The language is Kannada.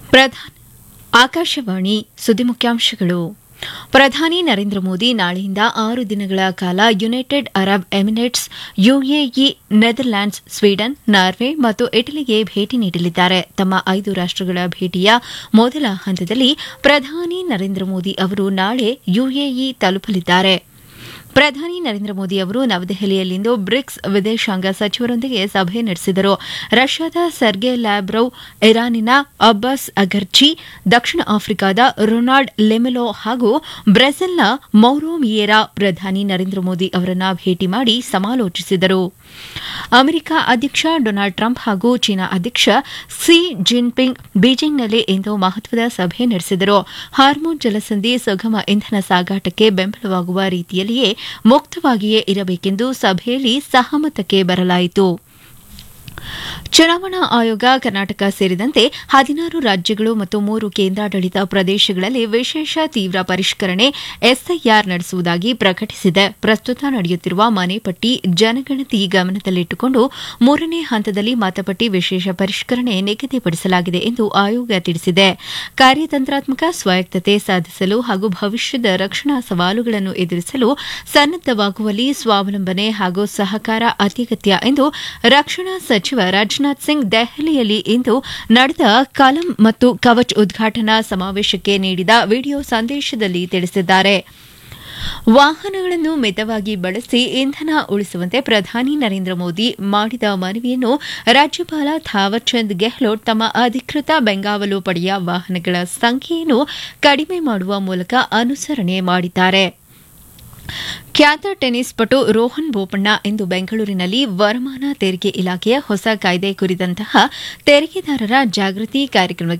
ಪ್ರಧಾನ ಆಕಾಶವಾಣಿ ಸುದ್ದಿ ಮುಖ್ಯಾಂಶಗಳು ಪ್ರಧಾನಿ ನರೇಂದ್ರ ಮೋದಿ ನಾಳೆಯಿಂದ ಆರು ದಿನಗಳ ಕಾಲ United Arab Emirates UAE Netherlands Sweden Norway ಮತ್ತು ಇಟಲಿಗೆ ಭೇಟಿ ನೀಡಲಿದ್ದಾರೆ ತಮ್ಮ ಐದು ರಾಷ್ಟಗಳ ಭೇಟಿಯ ಮೊದಲ ಹಂತದಲ್ಲಿ ಪ್ರಧಾನಿ ನರೇಂದ್ರ ಮೋದಿ ಅವರು ನಾಳೆ ಯುಎಇ ತಲುಪಲಿದ್ದಾರೆ ಪ್ರಧಾನಿ ನರೇಂದ್ರ ಮೋದಿ ಅವರು ನವದೆಹಲಿಯಲ್ಲಿಂದು ಬ್ರಿಕ್ಸ್ ವಿದೇಶಾಂಗ ಸಚಿವರೊಂದಿಗೆ ಸಭೆ ನಡೆಸಿದರು ರಷ್ಯಾದ ಸರ್ಗೆ ಲ್ಯಾಬ್ರವ್ ಇರಾನಿನ ಅಬ್ಬಾಸ್ ಅಗರ್ಚಿ ದಕ್ಷಿಣ ಆಫ್ರಿಕಾದ ರೊನಾಲ್ಡ್ ಲೆಮೆಲೋ ಹಾಗೂ ಬ್ರೆಜಿಲ್ನ ಮೌರೋ ಮಿಯೇರಾ ಪ್ರಧಾನಿ ನರೇಂದ್ರ ಮೋದಿ ಅವರನ್ನ ಭೇಟಿ ಮಾಡಿ ಸಮಾಲೋಚಿಸಿದರು ಅಮೆರಿಕ ಅಧ್ಯಕ್ಷ ಡೊನಾಲ್ಡ್ ಟ್ರಂಪ್ ಹಾಗೂ ಚೀನಾ ಅಧ್ಯಕ್ಷ ಸಿ ಜಿನ್ಪಿಂಗ್ ಬೀಜಿಂಗ್ನಲ್ಲಿ ಇಂದು ಮಹತ್ವದ ಸಭೆ ನಡೆಸಿದರು ಹಾರ್ಮೋನ್ ಜಲಸಂಧಿ ಸುಗಮ ಇಂಧನ ಸಾಗಾಟಕ್ಕೆ ಬೆಂಬಲವಾಗುವ ರೀತಿಯಲ್ಲಿಯೇ ಮುಕ್ತವಾಗಿಯೇ ಇರಬೇಕೆಂದು ಸಭೆಯಲ್ಲಿ ಸಹಮತಕ್ಕೆ ಬರಲಾಯಿತು ಚುನಾವಣಾ ಆಯೋಗ ಕರ್ನಾಟಕ ಸೇರಿದಂತೆ ಹದಿನಾರು ರಾಜ್ಯಗಳು ಮತ್ತು ಮೂರು ಕೇಂದ್ರಾಡಳಿತ ಪ್ರದೇಶಗಳಲ್ಲಿ ವಿಶೇಷ ತೀವ್ರ ಪರಿಷ್ಕರಣೆ ಎಸ್ಐಆರ್ ನಡೆಸುವುದಾಗಿ ಪ್ರಕಟಿಸಿದೆ ಪ್ರಸ್ತುತ ನಡೆಯುತ್ತಿರುವ ಮನೆಪಟ್ಟಿ ಜನಗಣತಿ ಗಮನದಲ್ಲಿಟ್ಟುಕೊಂಡು ಮೂರನೇ ಹಂತದಲ್ಲಿ ಮತಪಟ್ಟಿ ವಿಶೇಷ ಪರಿಷ್ಕರಣೆ ನಿಗದಿಪಡಿಸಲಾಗಿದೆ ಎಂದು ಆಯೋಗ ತಿಳಿಸಿದೆ ಕಾರ್ಯತಂತ್ರಾತ್ಮಕ ಸ್ವಾಯತ್ತತೆ ಸಾಧಿಸಲು ಹಾಗೂ ಭವಿಷ್ಯದ ರಕ್ಷಣಾ ಸವಾಲುಗಳನ್ನು ಎದುರಿಸಲು ಸನ್ನದ್ದವಾಗುವಲ್ಲಿ ಸ್ವಾವಲಂಬನೆ ಹಾಗೂ ಸಹಕಾರ ಅತ್ಯಗತ್ಯ ಎಂದು ರಕ್ಷಣಾ ಸಚಿವ ರಾಜನಾಥ್ ಸಿಂಗ್ ದೆಹಲಿಯಲ್ಲಿ ಇಂದು ನಡೆದ ಕಲಂ ಮತ್ತು ಕವಚ್ ಉದ್ಘಾಟನಾ ಸಮಾವೇಶಕ್ಕೆ ನೀಡಿದ ವಿಡಿಯೋ ಸಂದೇಶದಲ್ಲಿ ತಿಳಿಸಿದ್ದಾರೆ ವಾಹನಗಳನ್ನು ಮಿತವಾಗಿ ಬಳಸಿ ಇಂಧನ ಉಳಿಸುವಂತೆ ಪ್ರಧಾನಿ ನರೇಂದ್ರ ಮೋದಿ ಮಾಡಿದ ಮನವಿಯನ್ನು ರಾಜ್ಯಪಾಲ ಥಾವರ್ಚಂದ್ ಗೆಹ್ಲೋಟ್ ತಮ್ಮ ಅಧಿಕೃತ ಬೆಂಗಾವಲು ಪಡೆಯ ವಾಹನಗಳ ಸಂಖ್ಯೆಯನ್ನು ಕಡಿಮೆ ಮಾಡುವ ಮೂಲಕ ಅನುಸರಣೆ ಮಾಡಿದ್ದಾರೆ ಖ್ಯಾತ ಟೆನ್ನಿಸ್ ಪಟು ರೋಹನ್ ಬೋಪಣ್ಣ ಇಂದು ಬೆಂಗಳೂರಿನಲ್ಲಿ ವರಮಾನ ತೆರಿಗೆ ಇಲಾಖೆಯ ಹೊಸ ಕಾಯ್ದೆ ಕುರಿತಂತಹ ತೆರಿಗೆದಾರರ ಜಾಗೃತಿ ಕಾರ್ಯಕ್ರಮಕ್ಕೆ